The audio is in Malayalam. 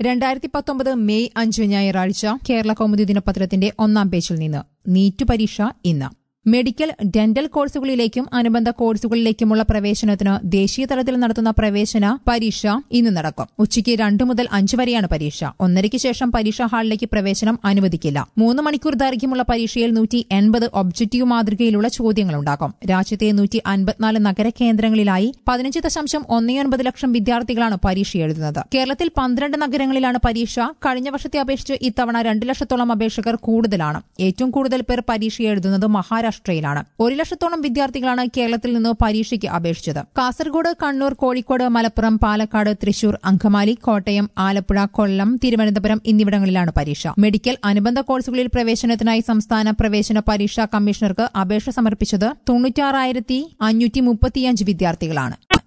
രണ്ടായിരത്തി പത്തൊമ്പത് മെയ് അഞ്ച് ഞായറാഴ്ച കേരള കൗമുദി ദിനപത്രത്തിന്റെ ഒന്നാം പേജിൽ നിന്ന് നീറ്റ് പരീക്ഷ ഇന്ന് മെഡിക്കൽ ഡെന്റൽ കോഴ്സുകളിലേക്കും അനുബന്ധ കോഴ്സുകളിലേക്കുമുള്ള പ്രവേശനത്തിന് ദേശീയ തലത്തിൽ നടത്തുന്ന പ്രവേശന പരീക്ഷ ഇന്ന് നടക്കും ഉച്ചയ്ക്ക് രണ്ടു മുതൽ അഞ്ച് വരെയാണ് പരീക്ഷ ഒന്നരയ്ക്ക് ശേഷം പരീക്ഷാ ഹാളിലേക്ക് പ്രവേശനം അനുവദിക്കില്ല മൂന്ന് മണിക്കൂർ ദൈർഘ്യമുള്ള പരീക്ഷയിൽ നൂറ്റി എൺപത് ഒബ്ജക്റ്റീവ് മാതൃകയിലുള്ള ചോദ്യങ്ങളുണ്ടാകും രാജ്യത്തെ നൂറ്റി അൻപത്തിനാല് നഗര കേന്ദ്രങ്ങളിലായി പതിനഞ്ച് ദശാംശം ഒന്നൊൻപത് ലക്ഷം വിദ്യാർത്ഥികളാണ് പരീക്ഷ എഴുതുന്നത് കേരളത്തിൽ പന്ത്രണ്ട് നഗരങ്ങളിലാണ് പരീക്ഷ കഴിഞ്ഞ വർഷത്തെ അപേക്ഷിച്ച് ഇത്തവണ രണ്ട് ലക്ഷത്തോളം അപേക്ഷകർ കൂടുതലാണ് ഏറ്റവും കൂടുതൽ പേർ പരീക്ഷ എഴുതുന്നത് മഹാരാഷ്ട്രയിലാണ് ഒരു ലക്ഷത്തോളം വിദ്യാർത്ഥികളാണ് കേരളത്തിൽ നിന്ന് പരീക്ഷയ്ക്ക് അപേക്ഷിച്ചത് കാസർഗോഡ് കണ്ണൂർ കോഴിക്കോട് മലപ്പുറം പാലക്കാട് തൃശൂർ അങ്കമാലി കോട്ടയം ആലപ്പുഴ കൊല്ലം തിരുവനന്തപുരം എന്നിവിടങ്ങളിലാണ് പരീക്ഷ മെഡിക്കൽ അനുബന്ധ കോഴ്സുകളിൽ പ്രവേശനത്തിനായി സംസ്ഥാന പ്രവേശന പരീക്ഷാ കമ്മീഷണർക്ക് അപേക്ഷ സമർപ്പിച്ചത് തൊണ്ണൂറ്റാറായിരത്തി അഞ്ഞൂറ്റി മുപ്പത്തിയഞ്ച് വിദ്യാർത്ഥികളാണ്